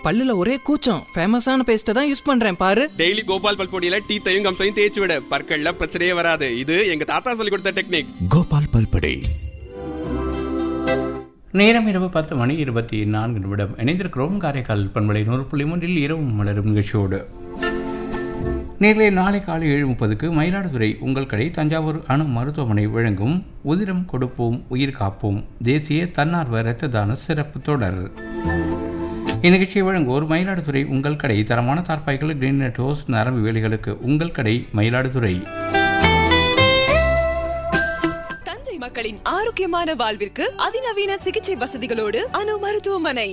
பல்லுல ஒரே கூச்சம் ஃபேமஸான பேஸ்ட்டை தான் யூஸ் பண்றேன் பாரு டெய்லி கோபால் பல் பொடியில டீத்தையும் கம்சையும் தேய்ச்சி விட பற்கள்ல பிரச்சனையே வராது இது எங்க தாத்தா சொல்லி கொடுத்த டெக்னிக் கோபால் பல்படை நேரம் இரவு பத்து மணி இருபத்தி நான்கு நிமிடம் இணைந்திருக்கிறோம் காரைக்கால் பண்பலை நூறு புள்ளி மூன்றில் இரவு மலரும் நிகழ்ச்சியோடு நேரிலே நாளை காலை ஏழு முப்பதுக்கு மயிலாடுதுறை உங்கள் கடை தஞ்சாவூர் அணு மருத்துவமனை வழங்கும் உதிரம் கொடுப்போம் உயிர் காப்போம் தேசிய தன்னார்வ இரத்த தான சிறப்பு தொடர் இந்நிகழ்ச்சியை வழங்குவோர் மயிலாடுதுறை உங்கள் கடை தரமான தார்பாய்கள் கிரீன் ஹோஸ் நரம்பு வேலிகளுக்கு உங்கள் கடை மயிலாடுதுறை தஞ்சை மக்களின் ஆரோக்கியமான வாழ்விற்கு அதிநவீன சிகிச்சை வசதிகளோடு அணு மருத்துவமனை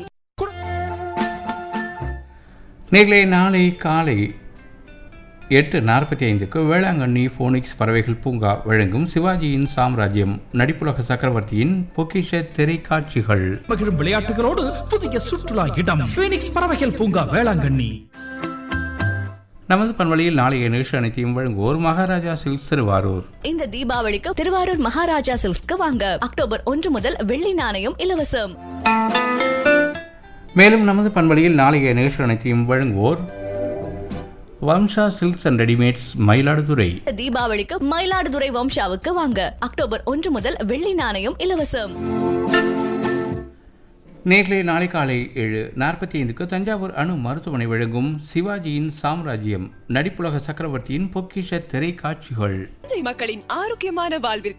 நேர்களே நாளை காலை எட்டு நாற்பத்தி ஐந்துக்கு வேளாங்கண்ணி ஃபோனிக்ஸ் பறவைகள் பூங்கா வழங்கும் சிவாஜியின் சாம்ராஜ்யம் நடிப்புலக சக்கரவர்த்தியின் பொக்கிஷ திரைக்காட்சிகள் மகிழும் விளையாட்டுகளோடு புதிய சுற்றுலா இடம் பீனிக்ஸ் பறவைகள் பூங்கா வேளாங்கண்ணி நமது பண்பலையில் நாளைய நிகழ்ச்சி அனைத்தையும் வழங்குவோர் மகாராஜா சில்க்ஸ் திருவாரூர் இந்த தீபாவளிக்கு திருவாரூர் மகாராஜா சில்க்ஸ்க்கு வாங்க அக்டோபர் ஒன்று முதல் வெள்ளி நாணயம் இலவசம் மேலும் நமது பண்பலையில் நாளைய நிகழ்ச்சி அனைத்தையும் வழங்குவோர் Vamsa silks and readymades Mayiladuthurai இந்த தீபாவளிக்கு மயிலாடுதுறை வம்சாவுக்கு வாங்க அக்டோபர் ஒன்று முதல் வெள்ளி நாணயம் இலவசம் நேரிலே நாளை காலை ஏழு நாற்பத்தி ஐந்துக்கு தஞ்சாவூர் அணு மருத்துவமனை வழங்கும் சிவாஜியின் சாம்ராஜ்யம் நடிப்புலக சக்கரவர்த்தியின் பொக்கிஷ திரைக்காட்சிகள் தஞ்சை மக்களின் ஆரோக்கியமான வாழ்விற்கு